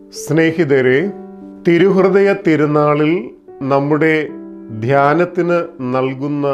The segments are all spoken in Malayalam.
സ്നേഹിതരെ തിരുഹൃദയ തിരുനാളിൽ നമ്മുടെ ധ്യാനത്തിന് നൽകുന്ന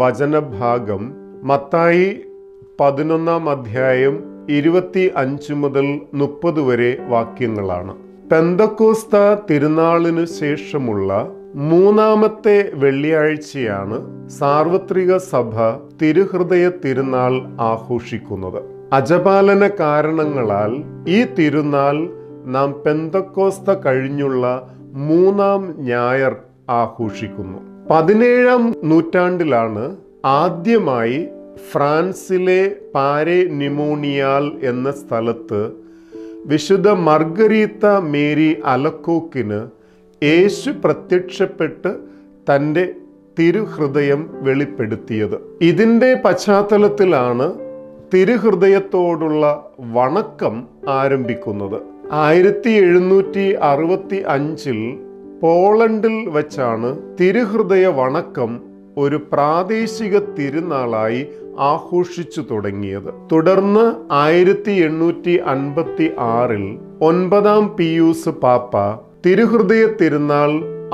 വചനഭാഗം മത്തായി പതിനൊന്നാം അധ്യായം ഇരുപത്തി അഞ്ച് മുതൽ മുപ്പത് വരെ വാക്യങ്ങളാണ് പെന്തക്കോസ്ത തിരുനാളിനു ശേഷമുള്ള മൂന്നാമത്തെ വെള്ളിയാഴ്ചയാണ് സാർവത്രിക സഭ തിരുഹൃദയ തിരുനാൾ ആഘോഷിക്കുന്നത് അജപാലന കാരണങ്ങളാൽ ഈ തിരുനാൾ നാം പെന്തക്കോസ്ത കഴിഞ്ഞുള്ള മൂന്നാം ഞായർ ആഘോഷിക്കുന്നു പതിനേഴാം നൂറ്റാണ്ടിലാണ് ആദ്യമായി ഫ്രാൻസിലെ പാരെ നിമോണിയാൽ എന്ന സ്ഥലത്ത് വിശുദ്ധ മർഗരീത്ത മേരി അലക്കോക്കിന് യേശു പ്രത്യക്ഷപ്പെട്ട് തൻ്റെ തിരുഹൃദയം വെളിപ്പെടുത്തിയത് ഇതിൻ്റെ പശ്ചാത്തലത്തിലാണ് തിരുഹൃദയത്തോടുള്ള വണക്കം ആരംഭിക്കുന്നത് ആയിരത്തി എഴുന്നൂറ്റി അറുപത്തി അഞ്ചിൽ പോളണ്ടിൽ വച്ചാണ് തിരുഹൃദയ വണക്കം ഒരു പ്രാദേശിക തിരുനാളായി ആഘോഷിച്ചു തുടങ്ങിയത് തുടർന്ന് ആയിരത്തി എണ്ണൂറ്റി അൻപത്തി ആറിൽ ഒൻപതാം പിയൂസ് പാപ്പ തിരുഹൃദയ തിരുനാൾ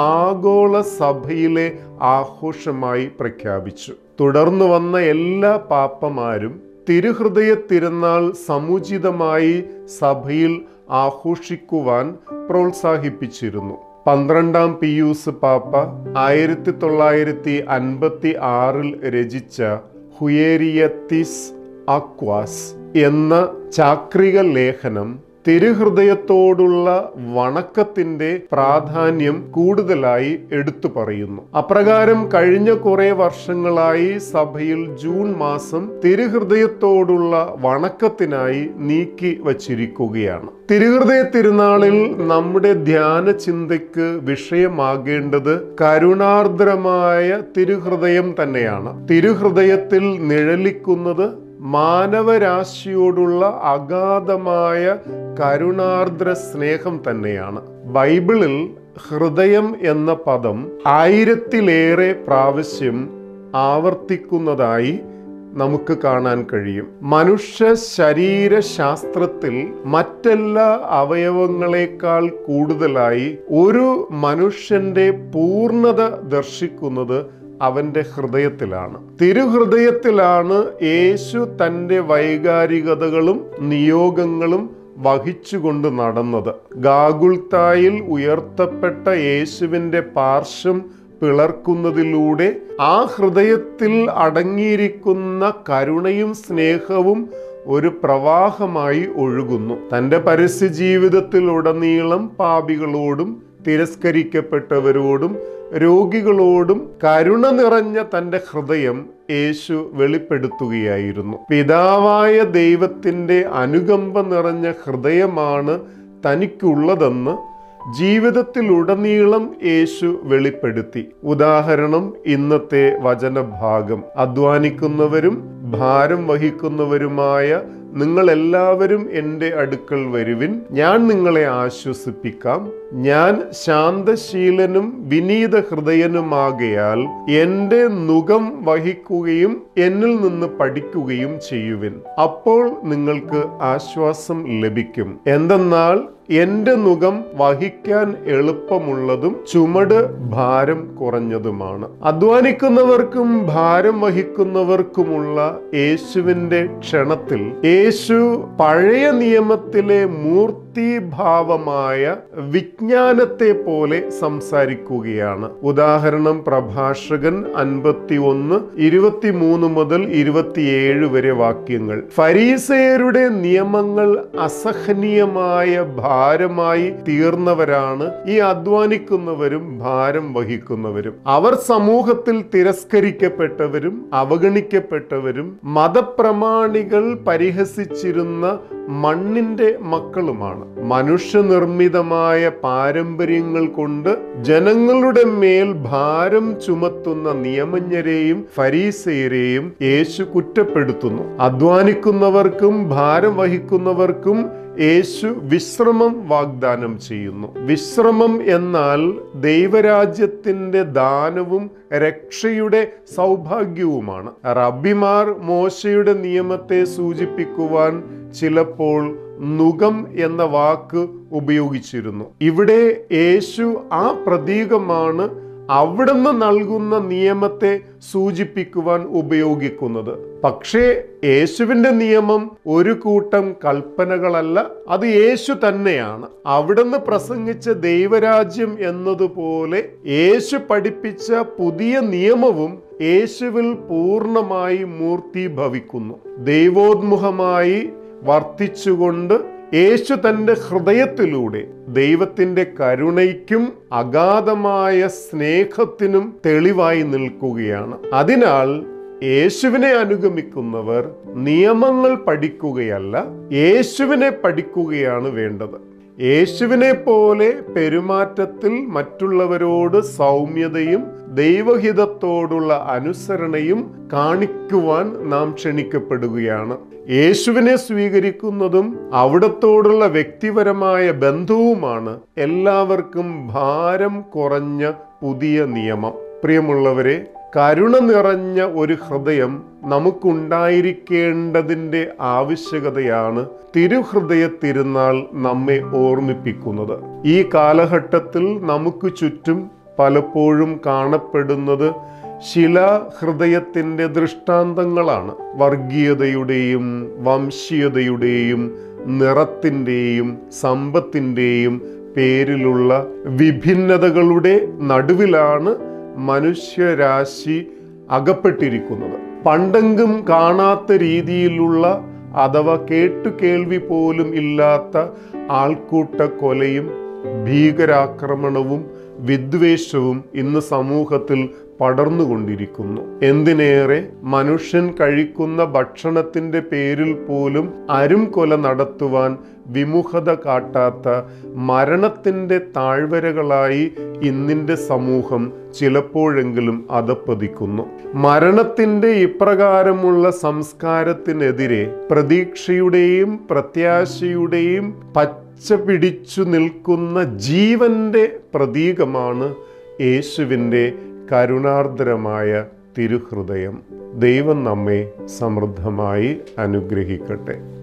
ആഗോള സഭയിലെ ആഘോഷമായി പ്രഖ്യാപിച്ചു തുടർന്ന് വന്ന എല്ലാ പാപ്പമാരും തിരുഹൃദയ തിരുനാൾ സമുചിതമായി സഭയിൽ ആഘോഷിക്കുവാൻ പ്രോത്സാഹിപ്പിച്ചിരുന്നു പന്ത്രണ്ടാം പിയൂസ് പാപ്പ ആയിരത്തി തൊള്ളായിരത്തി അൻപത്തി ആറിൽ രചിച്ച ഹുയേരിയത്തിസ് അക്വാസ് എന്ന ചാക്രിക ലേഖനം തിരുഹൃദയത്തോടുള്ള വണക്കത്തിന്റെ പ്രാധാന്യം കൂടുതലായി എടുത്തു പറയുന്നു അപ്രകാരം കഴിഞ്ഞ കുറെ വർഷങ്ങളായി സഭയിൽ ജൂൺ മാസം തിരുഹൃദയത്തോടുള്ള വണക്കത്തിനായി നീക്കി വച്ചിരിക്കുകയാണ് തിരുഹൃദയ തിരുനാളിൽ നമ്മുടെ ധ്യാന ചിന്തയ്ക്ക് വിഷയമാകേണ്ടത് കരുണാർദ്രമായ തിരുഹൃദയം തന്നെയാണ് തിരുഹൃദയത്തിൽ നിഴലിക്കുന്നത് മാനവരാശിയോടുള്ള അഗാധമായ കരുണാർദ്ര സ്നേഹം തന്നെയാണ് ബൈബിളിൽ ഹൃദയം എന്ന പദം ആയിരത്തിലേറെ പ്രാവശ്യം ആവർത്തിക്കുന്നതായി നമുക്ക് കാണാൻ കഴിയും മനുഷ്യ ശരീരശാസ്ത്രത്തിൽ മറ്റെല്ലാ അവയവങ്ങളെക്കാൾ കൂടുതലായി ഒരു മനുഷ്യന്റെ പൂർണ്ണത ദർശിക്കുന്നത് അവന്റെ ഹൃദയത്തിലാണ് തിരുഹൃദയത്തിലാണ് യേശു തൻ്റെ വൈകാരികതകളും നിയോഗങ്ങളും വഹിച്ചുകൊണ്ട് നടന്നത് ഗാഗുൽത്തായിൽ ഉയർത്തപ്പെട്ട യേശുവിൻ്റെ പാർശ്വം പിളർക്കുന്നതിലൂടെ ആ ഹൃദയത്തിൽ അടങ്ങിയിരിക്കുന്ന കരുണയും സ്നേഹവും ഒരു പ്രവാഹമായി ഒഴുകുന്നു തൻ്റെ പരസ്യ ജീവിതത്തിലുടനീളം പാപികളോടും തിരസ്കരിക്കപ്പെട്ടവരോടും രോഗികളോടും കരുണ നിറഞ്ഞ തൻ്റെ ഹൃദയം യേശു വെളിപ്പെടുത്തുകയായിരുന്നു പിതാവായ ദൈവത്തിൻ്റെ അനുകമ്പ നിറഞ്ഞ ഹൃദയമാണ് തനിക്കുള്ളതെന്ന് ജീവിതത്തിലുടനീളം യേശു വെളിപ്പെടുത്തി ഉദാഹരണം ഇന്നത്തെ വചനഭാഗം അധ്വാനിക്കുന്നവരും ഭാരം വഹിക്കുന്നവരുമായ നിങ്ങൾ എല്ലാവരും എൻ്റെ അടുക്കൽ വരുവിൻ ഞാൻ നിങ്ങളെ ആശ്വസിപ്പിക്കാം ഞാൻ ശാന്തശീലനും വിനീത ഹൃദയനുമാകയാൽ എൻ്റെ നുകം വഹിക്കുകയും എന്നിൽ നിന്ന് പഠിക്കുകയും ചെയ്യുവിൻ അപ്പോൾ നിങ്ങൾക്ക് ആശ്വാസം ലഭിക്കും എന്തെന്നാൽ എന്റെ മുഖം വഹിക്കാൻ എളുപ്പമുള്ളതും ചുമട് ഭാരം കുറഞ്ഞതുമാണ് അധ്വാനിക്കുന്നവർക്കും ഭാരം വഹിക്കുന്നവർക്കുമുള്ള യേശുവിന്റെ ക്ഷണത്തിൽ യേശു പഴയ നിയമത്തിലെ മൂർത്തിഭാവമായ വിജ്ഞാനത്തെ പോലെ സംസാരിക്കുകയാണ് ഉദാഹരണം പ്രഭാഷകൻ അൻപത്തി ഒന്ന് ഇരുപത്തിമൂന്ന് മുതൽ ഇരുപത്തിയേഴ് വരെ വാക്യങ്ങൾ ഫരീസയരുടെ നിയമങ്ങൾ അസഹനീയമായ ഭാരമായി തീർന്നവരാണ് ഈ അധ്വാനിക്കുന്നവരും ഭാരം വഹിക്കുന്നവരും അവർ സമൂഹത്തിൽ തിരസ്കരിക്കപ്പെട്ടവരും അവഗണിക്കപ്പെട്ടവരും മതപ്രമാണികൾ പരിഹസിച്ചിരുന്ന മണ്ണിന്റെ മക്കളുമാണ് മനുഷ്യനിർമ്മിതമായ പാരമ്പര്യങ്ങൾ കൊണ്ട് ജനങ്ങളുടെ മേൽ ഭാരം ചുമത്തുന്ന നിയമജ്ഞരെയും ഫരീസയരെയും യേശു കുറ്റപ്പെടുത്തുന്നു അധ്വാനിക്കുന്നവർക്കും ഭാരം വഹിക്കുന്നവർക്കും യേശു വിശ്രമം വാഗ്ദാനം ചെയ്യുന്നു വിശ്രമം എന്നാൽ ദൈവരാജ്യത്തിന്റെ ദാനവും രക്ഷയുടെ സൗഭാഗ്യവുമാണ് റബ്ബിമാർ മോശയുടെ നിയമത്തെ സൂചിപ്പിക്കുവാൻ ചിലപ്പോൾ നുകം എന്ന വാക്ക് ഉപയോഗിച്ചിരുന്നു ഇവിടെ യേശു ആ പ്രതീകമാണ് അവിടുന്ന് നൽകുന്ന നിയമത്തെ സൂചിപ്പിക്കുവാൻ ഉപയോഗിക്കുന്നത് പക്ഷേ യേശുവിന്റെ നിയമം ഒരു കൂട്ടം കൽപ്പനകളല്ല അത് യേശു തന്നെയാണ് അവിടുന്ന് പ്രസംഗിച്ച ദൈവരാജ്യം എന്നതുപോലെ യേശു പഠിപ്പിച്ച പുതിയ നിയമവും യേശുവിൽ പൂർണ്ണമായി മൂർത്തീഭവിക്കുന്നു ദൈവോന്മുഖമായി വർത്തിച്ചുകൊണ്ട് യേശു തൻ്റെ ഹൃദയത്തിലൂടെ ദൈവത്തിൻ്റെ കരുണയ്ക്കും അഗാധമായ സ്നേഹത്തിനും തെളിവായി നിൽക്കുകയാണ് അതിനാൽ യേശുവിനെ അനുഗമിക്കുന്നവർ നിയമങ്ങൾ പഠിക്കുകയല്ല യേശുവിനെ പഠിക്കുകയാണ് വേണ്ടത് യേശുവിനെ പോലെ പെരുമാറ്റത്തിൽ മറ്റുള്ളവരോട് സൗമ്യതയും ദൈവഹിതത്തോടുള്ള അനുസരണയും കാണിക്കുവാൻ നാം ക്ഷണിക്കപ്പെടുകയാണ് യേശുവിനെ സ്വീകരിക്കുന്നതും അവിടത്തോടുള്ള വ്യക്തിപരമായ ബന്ധവുമാണ് എല്ലാവർക്കും ഭാരം കുറഞ്ഞ പുതിയ നിയമം പ്രിയമുള്ളവരെ കരുണ നിറഞ്ഞ ഒരു ഹൃദയം നമുക്കുണ്ടായിരിക്കേണ്ടതിൻ്റെ ആവശ്യകതയാണ് തിരുഹൃദയ തിരുനാൾ നമ്മെ ഓർമ്മിപ്പിക്കുന്നത് ഈ കാലഘട്ടത്തിൽ നമുക്ക് ചുറ്റും പലപ്പോഴും കാണപ്പെടുന്നത് ശിലാഹൃദയത്തിൻ്റെ ദൃഷ്ടാന്തങ്ങളാണ് വർഗീയതയുടെയും വംശീയതയുടെയും നിറത്തിൻ്റെയും സമ്പത്തിൻ്റെയും പേരിലുള്ള വിഭിന്നതകളുടെ നടുവിലാണ് മനുഷ്യരാശി അകപ്പെട്ടിരിക്കുന്നത് പണ്ടെങ്കും കാണാത്ത രീതിയിലുള്ള അഥവാ കേട്ടുകേൾവി പോലും ഇല്ലാത്ത ആൾക്കൂട്ട കൊലയും ഭീകരാക്രമണവും വിദ്വേഷവും ഇന്ന് സമൂഹത്തിൽ പടർന്നുകൊണ്ടിരിക്കുന്നു എന്തിനേറെ മനുഷ്യൻ കഴിക്കുന്ന ഭക്ഷണത്തിന്റെ പേരിൽ പോലും അരും കൊല നടത്തുവാൻ വിമുഖത കാട്ടാത്ത മരണത്തിന്റെ താഴ്വരകളായി ഇന്നിന്റെ സമൂഹം ചിലപ്പോഴെങ്കിലും അതപ്പതിക്കുന്നു മരണത്തിന്റെ ഇപ്രകാരമുള്ള സംസ്കാരത്തിനെതിരെ പ്രതീക്ഷയുടെയും പ്രത്യാശയുടെയും പച്ച പിടിച്ചു നിൽക്കുന്ന ജീവന്റെ പ്രതീകമാണ് യേശുവിൻ്റെ കരുണാർദ്രമായ തിരുഹൃദയം ദൈവം നമ്മെ സമൃദ്ധമായി അനുഗ്രഹിക്കട്ടെ